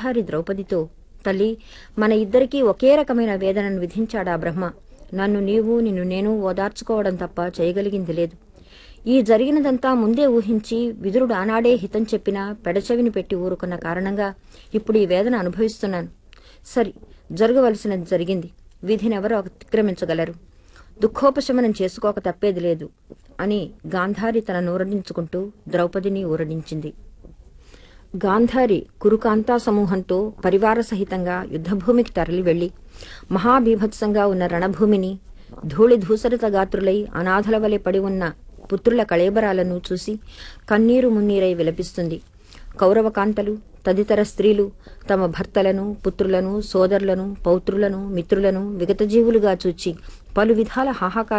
గాంధారి ద్రౌపదితో తల్లి మన ఇద్దరికీ ఒకే రకమైన వేదనను విధించాడా బ్రహ్మ నన్ను నీవు నిన్ను నేను ఓదార్చుకోవడం తప్ప చేయగలిగింది లేదు ఈ జరిగినదంతా ముందే ఊహించి విదురుడు ఆనాడే హితం చెప్పినా పెడచెవిని పెట్టి ఊరుకున్న కారణంగా ఇప్పుడు ఈ వేదన అనుభవిస్తున్నాను సరి జరగవలసినది జరిగింది విధినెవరో అతిక్రమించగలరు దుఃఖోపశమనం చేసుకోక తప్పేది లేదు అని గాంధారి తన నూరడించుకుంటూ ద్రౌపదిని ఊరడించింది గాంధారి కురుకాంతా సమూహంతో పరివార సహితంగా యుద్ధభూమికి తరలి వెళ్లి మహాబీభత్సంగా ఉన్న రణభూమిని ధూళి ధూసరిత గాత్రులై అనాథల వలె పడి ఉన్న పుత్రుల కళేబరాలను చూసి కన్నీరు మున్నీరై విలపిస్తుంది కౌరవకాంతలు తదితర స్త్రీలు తమ భర్తలను పుత్రులను సోదరులను పౌత్రులను మిత్రులను విగతజీవులుగా చూచి పలు విధాల హాహాకార